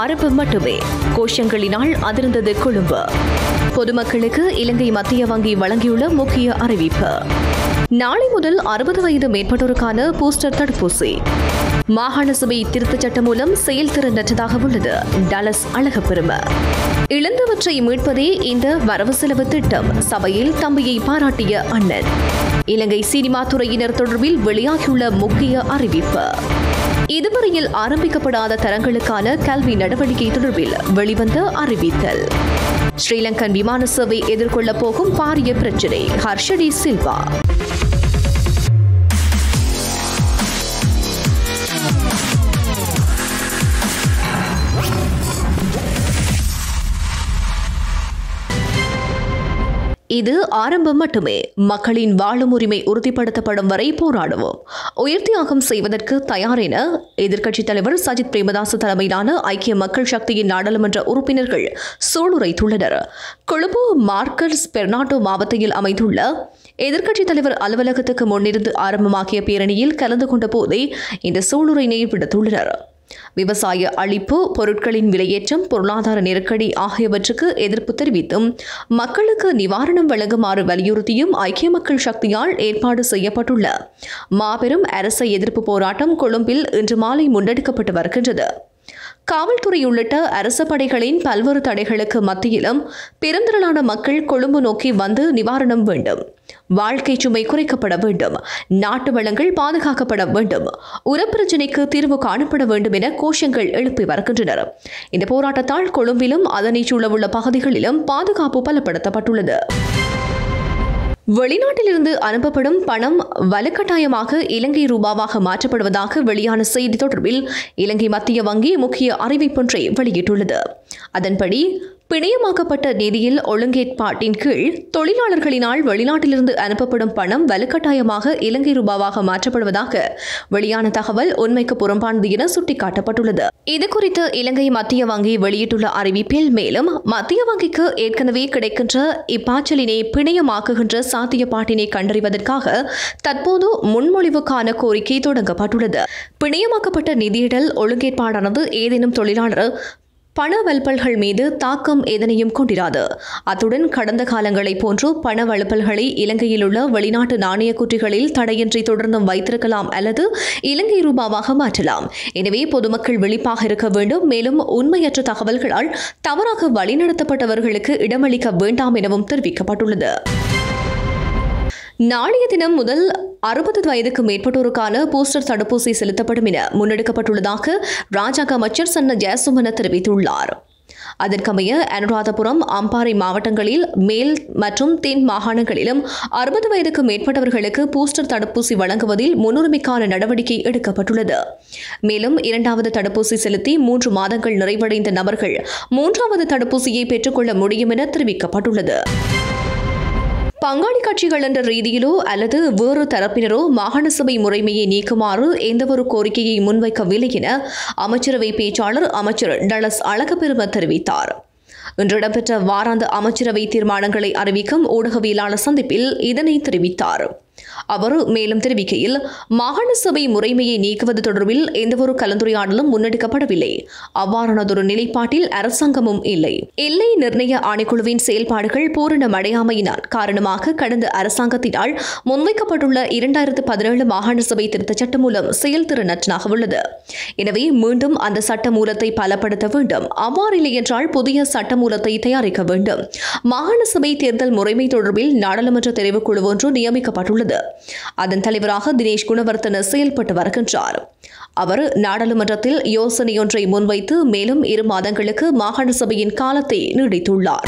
ஆரம்பம் மட்டுமே கோஷங்களினால் அதிர்ந்தது கொழும்பு பொதுமக்களுக்கு இலங்கை மத்திய வங்கி வழங்கியுள்ள முக்கிய அறிவிப்பு நாளை முதல் அறுபது வயது மேற்பட்டோருக்கான பூஸ்டர் தடுப்பூசி மாகாண சபை திருத்தச் சட்டம் மூலம் செயல்திறனற்றதாக உள்ளது டலஸ் அழகப்பெரும இழந்தவற்றை மீட்பதே இந்த வரவு செலவு திட்டம் சபையில் தம்பியை பாராட்டிய அண்ணன் இலங்கை சினிமா துறையினர் தொடர்பில் வெளியாகியுள்ள முக்கிய அறிவிப்பு இதுவரையில் ஆரம்பிக்கப்படாத தரங்களுக்கான கல்வி நடவடிக்கை தொடர்பில் வெளிவந்த அறிவித்தல் ஸ்ரீலங்கன் விமான சேவை எதிர்கொள்ளப் போகும் பாரிய பிரச்சினை ஹர்ஷடி சில்வா இது ஆரம்பம் மட்டுமே மக்களின் வாழும் உரிமை உறுதிப்படுத்தப்படும் வரை போராடுவோம் உயிர் தியாகம் செய்வதற்கு தயார் என எதிர்க்கட்சித் தலைவர் சஜித் பிரேமதாஸ் தலைமையிலான ஐக்கிய மக்கள் சக்தியின் நாடாளுமன்ற உறுப்பினர்கள் சூளுரைத்துள்ளனர் கொழும்பு மார்க்கர்ஸ் பெர்னாட்டோ மாவட்டத்தில் அமைந்துள்ள எதிர்க்கட்சித் தலைவர் அலுவலகத்துக்கு முன்னிருந்து ஆரம்பமாகிய பேரணியில் கலந்து கொண்ட போதே இந்த சூளுரையினை விடுத்துள்ளனர் விவசாய அழிப்பு பொருட்களின் விலையேற்றம் பொருளாதார நெருக்கடி ஆகியவற்றுக்கு எதிர்ப்பு தெரிவித்தும் மக்களுக்கு நிவாரணம் வழங்குமாறு வலியுறுத்தியும் ஐக்கிய மக்கள் சக்தியால் ஏற்பாடு செய்யப்பட்டுள்ள மாபெரும் அரச எதிர்ப்பு போராட்டம் கொழும்பில் இன்று மாலை முன்னெடுக்கப்பட்டு வருகின்றது காவல்துறை உள்ளிட்ட அரச படைகளின் பல்வேறு தடைகளுக்கு மத்தியிலும் பெருந்திரளான மக்கள் கொழும்பு நோக்கி வந்து நிவாரணம் வேண்டும் வாழ்க்கை சுமை குறைக்கப்பட வேண்டும் நாட்டு வளங்கள் பாதுகாக்கப்பட வேண்டும் உரப்பிரச்சினைக்கு தீர்வு காணப்பட வேண்டும் என கோஷங்கள் எழுப்பி வருகின்றனர் இந்த போராட்டத்தால் கொழும்பிலும் அதனைச் சூழவுள்ள பகுதிகளிலும் பாதுகாப்பு பலப்படுத்தப்பட்டுள்ளது வெளிநாட்டிலிருந்து அனுப்பப்படும் பணம் வலுக்கட்டாயமாக இலங்கை ரூபாவாக மாற்றப்படுவதாக வெளியான செய்தி தொடர்பில் இலங்கை மத்திய வங்கி முக்கிய அறிவிப்பொன்றை வெளியிட்டுள்ளது அதன்படி பிணையமாக்கப்பட்ட நிதியில் ஒழுங்கேற்பாட்டின் கீழ் தொழிலாளர்களினால் வெளிநாட்டிலிருந்து அனுப்பப்படும் பணம் வலுக்கட்டாயமாக இலங்கை ரூபாவாக மாற்றப்படுவதாக வெளியான தகவல் உண்மைக்கு புறம்பானது என சுட்டிக்காட்டப்பட்டுள்ளது இதுகுறித்து இலங்கை மத்திய வங்கி வெளியிட்டுள்ள அறிவிப்பில் மேலும் மத்திய வங்கிக்கு ஏற்கனவே கிடைக்கின்ற இப்பாய்ச்சலினை பிணையமாக்குகின்ற சாத்தியப்பாட்டினை கண்டறிவதற்காக தற்போது முன்மொழிவுக்கான கோரிக்கை தொடங்கப்பட்டுள்ளது பிணையமாக்கப்பட்ட நிதியிடல் ஒழுங்கேற்பாடானது ஏதேனும் தொழிலாளர் பணவல்பல்கள் மீது தாக்கம் எதனையும் கொண்டிராது அத்துடன் கடந்த காலங்களைப் போன்று பணவழுப்பல்களை இலங்கையில் உள்ள வெளிநாட்டு நாணய குற்றிகளில் தடையின்றி தொடர்ந்தும் வைத்திருக்கலாம் அல்லது இலங்கை ரூபாவாக மாற்றலாம் எனவே பொதுமக்கள் விழிப்பாக இருக்க வேண்டும் மேலும் உண்மையற்ற தகவல்களால் தவறாக வழிநடத்தப்பட்டவர்களுக்கு இடமளிக்க வேண்டாம் எனவும் தெரிவிக்கப்பட்டுள்ளது நாளைய தினம் முதல் அறுபது வயதுக்கு மேற்பட்டோருக்கான பூஸ்டர் தடுப்பூசி செலுத்தப்படும் என முன்னெடுக்கப்பட்டுள்ளதாக ராஜாங்க அமைச்சர் சன்ன ஜெயசுமன தெரிவித்துள்ளார் அதற்கமைய அனுராதபுரம் அம்பாறை மாவட்டங்களில் மேல் மற்றும் தென் மாகாணங்களிலும் அறுபது வயதுக்கு மேற்பட்டவர்களுக்கு பூஸ்டர் தடுப்பூசி வழங்குவதில் முன்னுரிமைக்கான நடவடிக்கை எடுக்கப்பட்டுள்ளது மேலும் இரண்டாவது தடுப்பூசி செலுத்தி மூன்று மாதங்கள் நிறைவடைந்த நபர்கள் மூன்றாவது தடுப்பூசியை பெற்றுக்கொள்ள முடியும் என தெரிவிக்கப்பட்டுள்ளது பங்காளி கட்சிகள் என்ற ரீதியிலோ அல்லது வேறு தரப்பினரோ மாகாண சபை முறைமையை நீக்குமாறு எந்தவொரு கோரிக்கையை முன்வைக்கவில்லை என அமைச்சரவை பேச்சாளர் அமைச்சர் டலஸ் அழகப்பெரும தெரிவித்தார் இன்று இடம்பெற்ற வாராந்த அமைச்சரவை தீர்மானங்களை அறிவிக்கும் ஊடகவியலாளர் சந்திப்பில் இதனை தெரிவித்தார் அவர் மேலும் தெரிவிக்கையில் மாகாண சபை முறைமையை நீக்குவது தொடர்பில் எந்தவொரு கலந்துரையாடலும் முன்னெடுக்கப்படவில்லை அவ்வாறானதொரு நிலைப்பாட்டில் அரசாங்கமும் இல்லை எல்லை நிர்ணய ஆணைக்குழுவின் செயல்பாடுகள் பூரணமடையாமையினால் காரணமாக கடந்த அரசாங்கத்தினால் முன்வைக்கப்பட்டுள்ள இரண்டாயிரத்து பதினேழு மாகாண சபை திருத்தச் சட்டம் மூலம் செயல்திறனற்றதாக உள்ளது எனவே மீண்டும் அந்த சட்ட மூலத்தை பலப்படுத்த வேண்டும் அவ்வாறில்லை என்றால் புதிய சட்ட மூலத்தை தயாரிக்க வேண்டும் மாகாண சபை தேர்தல் முறைமை தொடர்பில் நாடாளுமன்ற தெரிவுக்குழு ஒன்று நியமிக்கப்பட்டுள்ளது அதன் தலைவராக தினேஷ் குணவர்த்தன செயல்பட்டு வருகின்றார் அவர் நாடாளுமன்றத்தில் யோசனையொன்றை முன்வைத்து மேலும் இரு மாதங்களுக்கு மாகாண சபையின் காலத்தை நீடித்துள்ளார்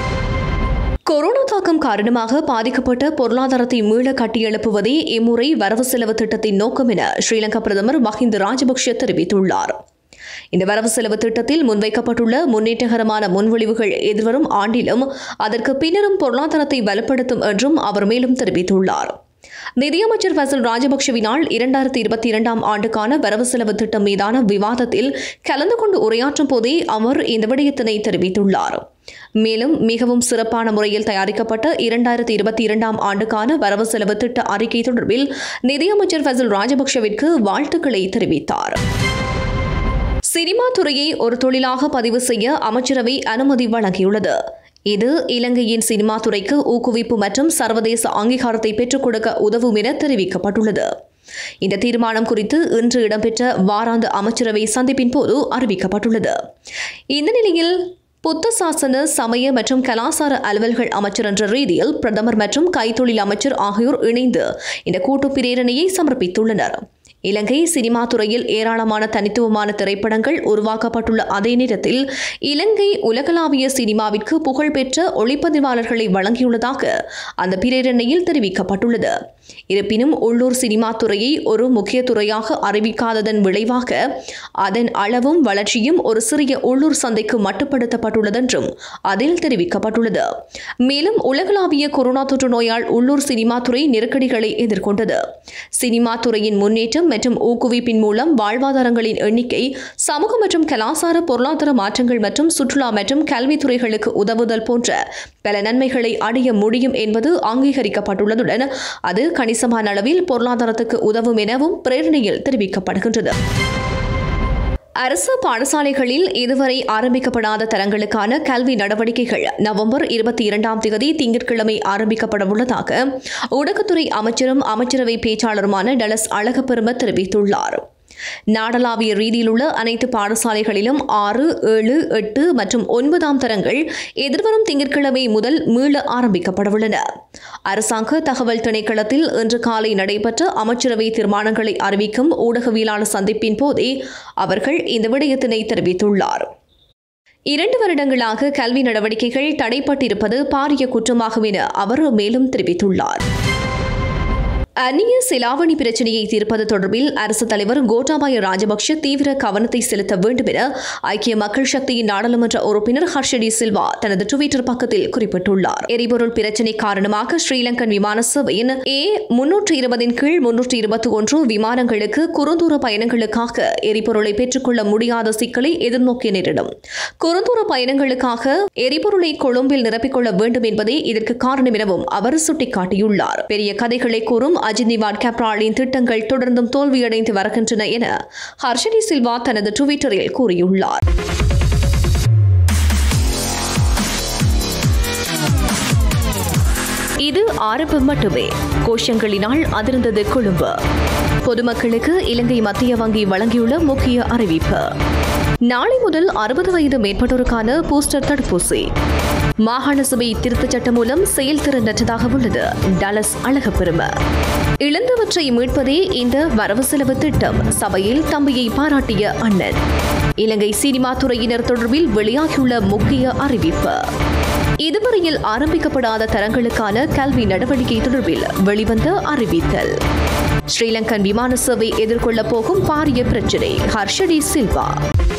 கொரோனா தாக்கம் காரணமாக பாதிக்கப்பட்ட பொருளாதாரத்தை மீள கட்டியெழுப்புவதே இம்முறை வரவு செலவு திட்டத்தின் நோக்கம் என ஸ்ரீலங்கா பிரதமர் மஹிந்த ராஜபக்ஷ தெரிவித்துள்ளார் இந்த வரவு செலவு திட்டத்தில் முன்வைக்கப்பட்டுள்ள முன்னேற்றகரமான முன்மொழிவுகள் எதிர்வரும் ஆண்டிலும் அதற்கு பின்னரும் பொருளாதாரத்தை வலுப்படுத்தும் என்றும் அவர் மேலும் தெரிவித்துள்ளார் நிதியமைச்சர் ஃபசல் ராஜபக்ஷவினால் இரண்டாயிரத்தி இருபத்தி இரண்டாம் ஆண்டுக்கான வரவு செலவு திட்டம் மீதான விவாதத்தில் கலந்து கொண்டு உரையாற்றும் போதே அவர் இந்த விடயத்தினை தெரிவித்துள்ளார் மேலும் மிகவும் சிறப்பான முறையில் தயாரிக்கப்பட்ட இரண்டாயிரத்தி இருபத்தி இரண்டாம் ஆண்டுக்கான வரவு செலவு திட்ட அறிக்கை தொடர்பில் நிதியமைச்சர் ஃபசல் ராஜபக்ஷவிற்கு வாழ்த்துக்களை தெரிவித்தார் சினிமா துறையை ஒரு தொழிலாக பதிவு செய்ய அமைச்சரவை அனுமதி வழங்கியுள்ளது இது இலங்கையின் சினிமா துறைக்கு ஊக்குவிப்பு மற்றும் சர்வதேச அங்கீகாரத்தை பெற்றுக் கொடுக்க உதவும் என தெரிவிக்கப்பட்டுள்ளது இந்த தீர்மானம் குறித்து இன்று இடம்பெற்ற வாராந்த அமைச்சரவை சந்திப்பின் போது அறிவிக்கப்பட்டுள்ளது இந்த நிலையில் புத்த சாசன சமய மற்றும் கலாசார அலுவல்கள் அமைச்சர் என்ற ரீதியில் பிரதமர் மற்றும் கைத்தொழில் அமைச்சர் ஆகியோர் இணைந்து இந்த கூட்டு பிரேரணையை சமர்ப்பித்துள்ளனர் இலங்கை சினிமா துறையில் ஏராளமான தனித்துவமான திரைப்படங்கள் உருவாக்கப்பட்டுள்ள அதே நேரத்தில் இலங்கை உலகளாவிய சினிமாவிற்கு புகழ்பெற்ற ஒளிப்பதிவாளர்களை வழங்கியுள்ளதாக அந்த பிரேரணையில் தெரிவிக்கப்பட்டுள்ளது இருப்பினும் உள்ளூர் சினிமா துறையை ஒரு முக்கிய துறையாக அறிவிக்காததன் விளைவாக அதன் அளவும் வளர்ச்சியும் ஒரு சிறிய உள்ளூர் சந்தைக்கு மட்டுப்படுத்தப்பட்டுள்ளதென்றும் அதில் தெரிவிக்கப்பட்டுள்ளது மேலும் உலகளாவிய கொரோனா தொற்று நோயால் உள்ளூர் சினிமா துறை நெருக்கடிகளை எதிர்கொண்டது சினிமா துறையின் முன்னேற்றம் மற்றும் ஊக்குவிப்பின் மூலம் வாழ்வாதாரங்களின் எண்ணிக்கை சமூக மற்றும் கலாசார பொருளாதார மாற்றங்கள் மற்றும் சுற்றுலா மற்றும் கல்வித்துறைகளுக்கு உதவுதல் போன்ற பல நன்மைகளை அடைய முடியும் என்பது அங்கீகரிக்கப்பட்டுள்ளதுடன் அது கணிசமான அளவில் பொருளாதாரத்துக்கு உதவும் எனவும் பிரேரணையில் தெரிவிக்கப்படுகின்றது அரசு பாடசாலைகளில் இதுவரை ஆரம்பிக்கப்படாத தரங்களுக்கான கல்வி நடவடிக்கைகள் நவம்பர் இருபத்தி இரண்டாம் தேதி திங்கட்கிழமை ஆரம்பிக்கப்பட உள்ளதாக ஊடகத்துறை அமைச்சரும் அமைச்சரவை பேச்சாளருமான டலஸ் அழகப்பெரும தெரிவித்துள்ளார் நாடளாவிய ரீதியில் உள்ள அனைத்து பாடசாலைகளிலும் ஆறு ஏழு எட்டு மற்றும் ஒன்பதாம் தரங்கள் எதிர்வரும் திங்கட்கிழமை முதல் மீள ஆரம்பிக்கப்படவுள்ளன அரசாங்க தகவல் திணைக்களத்தில் இன்று காலை நடைபெற்ற அமைச்சரவை தீர்மானங்களை அறிவிக்கும் ஊடகவியலாளர் சந்திப்பின் போதே அவர்கள் இந்த விடயத்தினை தெரிவித்துள்ளார் இரண்டு வருடங்களாக கல்வி நடவடிக்கைகள் தடைப்பட்டிருப்பது பாரிய குற்றமாகும் என அவர் மேலும் தெரிவித்துள்ளார் அந்நிய செலாவணி பிரச்சினையை தீர்ப்பது தொடர்பில் அரசு தலைவர் கோட்டாபாய ராஜபக்ஷ தீவிர கவனத்தை செலுத்த வேண்டும் என ஐக்கிய மக்கள் சக்தியின் நாடாளுமன்ற உறுப்பினர் ஹர்ஷடி சில்வா தனது டுவிட்டர் பக்கத்தில் குறிப்பிட்டுள்ளார் எரிபொருள் பிரச்சினை காரணமாக ஸ்ரீலங்கன் விமான சேவையின் ஏ முன்னூற்று இருபதின் கீழ் முன்னூற்று இருபத்தி ஒன்று விமானங்களுக்கு குறுந்தூர பயணங்களுக்காக எரிபொருளை பெற்றுக்கொள்ள முடியாத சிக்கலை எதிர்நோக்கிய நேரிடும் குறுந்தூர பயணங்களுக்காக எரிபொருளை கொழும்பில் நிரப்பிக்கொள்ள வேண்டும் என்பதே இதற்கு காரணம் எனவும் அவர் சுட்டிக்காட்டியுள்ளார் பெரிய கதைகளை கூறும் அஜித் நிவாட் கேப்ராலின் திட்டங்கள் தொடர்ந்தும் தோல்வியடைந்து வருகின்றன என ஹர்ஷனி சில்வா தனது டுவிட்டரில் கூறியுள்ளார் இது ஆரம்பம் மட்டுமே கோஷங்களினால் அதிர்ந்தது கொழும்பு பொதுமக்களுக்கு இலங்கை மத்திய வங்கி வழங்கியுள்ள முக்கிய அறிவிப்பு நாளை முதல் அறுபது வயது மேற்பட்டோருக்கான பூஸ்டர் தடுப்பூசி மாகாண சபை திருத்தச் சட்டம் மூலம் செயல்திறனற்றதாக உள்ளது டலஸ் அழகப்பெரும இழந்தவற்றை மீட்பதே இந்த வரவு செலவு திட்டம் சபையில் தம்பியை பாராட்டிய அண்ணன் இலங்கை சினிமா துறையினர் தொடர்பில் வெளியாகியுள்ள முக்கிய அறிவிப்பு இதுவரையில் ஆரம்பிக்கப்படாத தரங்களுக்கான கல்வி நடவடிக்கை தொடர்பில் வெளிவந்த அறிவித்தல் ஸ்ரீலங்கன் விமான சேவை எதிர்கொள்ளப் போகும் பாரிய பிரச்சினை ஹர்ஷடி சில்வா